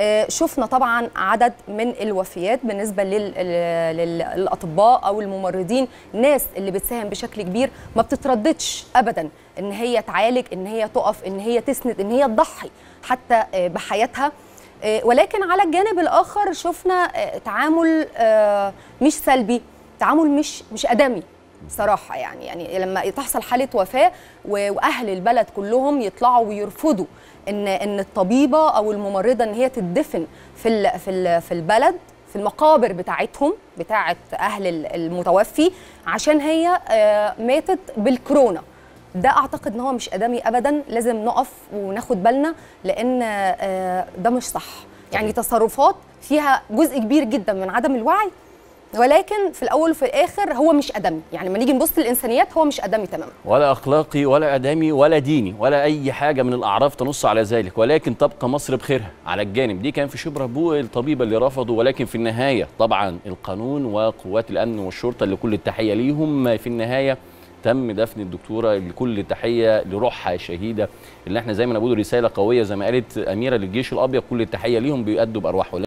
آه، شفنا طبعا عدد من الوفيات بالنسبه لل- لل- للاطباء او الممرضين ناس اللي بتساهم بشكل كبير ما بتترددش ابدا ان هي تعالج ان هي تقف ان هي تسند ان هي تضحي حتى آه، بحياتها آه، ولكن على الجانب الاخر شفنا آه، تعامل آه، مش سلبي تعامل مش مش ادمي صراحه يعني يعني لما تحصل حاله وفاه و- واهل البلد كلهم يطلعوا ويرفضوا ان ان الطبيبه او الممرضه ان هي تدفن في ال في ال في البلد في المقابر بتاعتهم بتاعه اهل ال- المتوفي عشان هي آه، ماتت بالكورونا ده اعتقد ان هو مش ادمي ابدا لازم نقف وناخد بالنا لان آه، ده مش صح يعني تصرفات فيها جزء كبير جدا من عدم الوعي ولكن في الاول وفي الاخر هو مش ادمي يعني لما نيجي نبص للانسانيات هو مش ادمي تماما ولا اخلاقي ولا ادمي ولا ديني ولا اي حاجه من الاعراف تنص على ذلك ولكن تبقى مصر بخيرها على الجانب دي كان في شبرا بو الطبيبه اللي رفضوا ولكن في النهايه طبعا القانون وقوات الامن والشرطه اللي كل التحيه ليهم في النهايه تم دفن الدكتوره لكل التحيه لروحها الشهيده اللي احنا زي ما بنقول رساله قويه زي ما قالت اميره للجيش الابيض كل التحيه ليهم بيأدوا بارواحهم